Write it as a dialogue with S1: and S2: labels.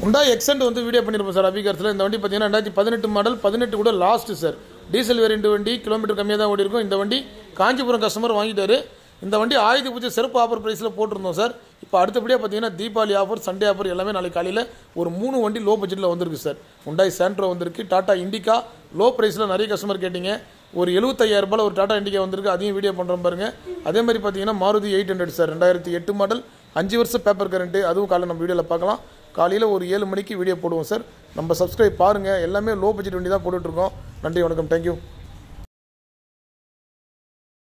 S1: உண்டா எக்ஸென்ட் வந்து வீடியோ பண்ணியிருப்போம் சார் அபிகாரத்தில் இந்த வண்டி பார்த்தீங்கன்னா ரெண்டாயிரத்தி பதினெட்டு மாடல் பதினெட்டு கூட லாஸ்ட்டு சார் டீசல் வேரியண்ட் வண்டி கிலோமீட்டர் கம்மியாக தான் ஓடி இருக்கும் இந்த வண்டி காஞ்சிபுரம் கஸ்டமர் வாங்கிட்டாரு இந்த வண்டி ஆயுத பூஜை சிறப்பு ஆஃபர் ப்ரைஸில் போட்டிருந்தோம் சார் இப்போ அடுத்தபடியாக பார்த்தீங்கன்னா தீபாவளி ஆஃபர் சண்டே ஆஃபர் எல்லாமே நாளைக்கு காலையில் ஒரு மூணு வண்டி லோ பட்ஜெட்டில் வந்திருக்கு சார் உண்டாய் சாண்ட்ரோ வந்திருக்கு டாடா இண்டிகா லோ ப்ரைஸில் நிறைய கஸ்டமர் கேட்டிங்க ஒரு 75000 ரூபாயில் ஒரு டாடா இண்டிகா வந்திருக்கு அதையும் வீடியோ பண்ணுறோம் பாருங்க அதே மாதிரி பார்த்தீங்கன்னா மாருதி எயிட் ஹண்ட்ரட் சார் ரெண்டாயிரத்தி எட்டு மாடல் அஞ்சு வருஷம் பேப்பர் கரண்ட்டு அதுவும் காலையில் நம்ம வீடியோவில் பார்க்கலாம் காலையில் ஒரு ஏழு மணிக்கு வீடியோ போடுவோம் சார் நம்ம சப்ஸ்கிரைப் பாருங்கள் எல்லாமே லோ பட்ஜெட் வண்டி தான் போட்டுட்ருக்கோம் நன்றி வணக்கம் தேங்க்யூ